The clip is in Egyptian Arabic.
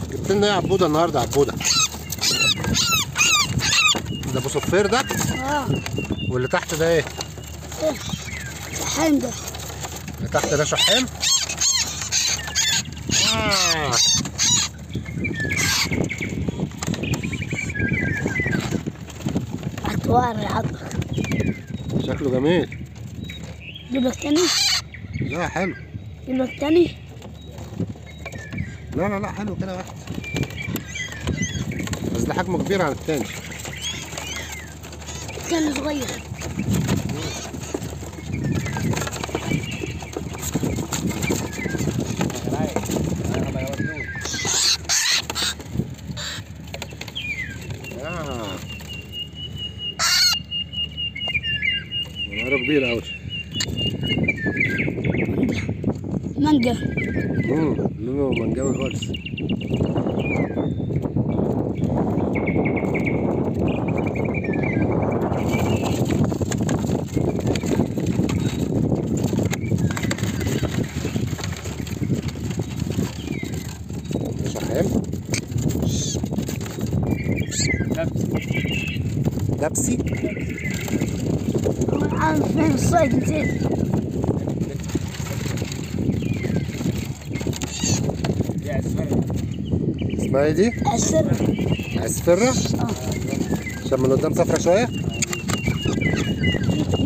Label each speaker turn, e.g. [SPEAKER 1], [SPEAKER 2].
[SPEAKER 1] جبت لنا ايه يا عبوده النهارده يا عبوده ده ابو صفير ده
[SPEAKER 2] اه
[SPEAKER 1] واللي تحت ده ايه
[SPEAKER 2] حين ده
[SPEAKER 1] اللي تحت ده شحام آه.
[SPEAKER 2] اطوار عضك
[SPEAKER 1] شكله جميل
[SPEAKER 2] جيب لك تاني
[SPEAKER 1] لا حلو
[SPEAKER 2] جيب لك تاني
[SPEAKER 1] لا لا لا حلو كده واحد بس ده حجمه كبير عن التاني
[SPEAKER 2] كان صغير
[SPEAKER 1] آه. نهاره كبير قوي
[SPEAKER 2] مانجا
[SPEAKER 1] امم لونه منجاوي خالص شحام دبسي
[SPEAKER 2] هو عارف فين الصيد نسيت
[SPEAKER 1] اسمها ايه دي؟
[SPEAKER 2] السر
[SPEAKER 1] عصفرة
[SPEAKER 2] اه
[SPEAKER 1] عشان من قدام صفرة شوية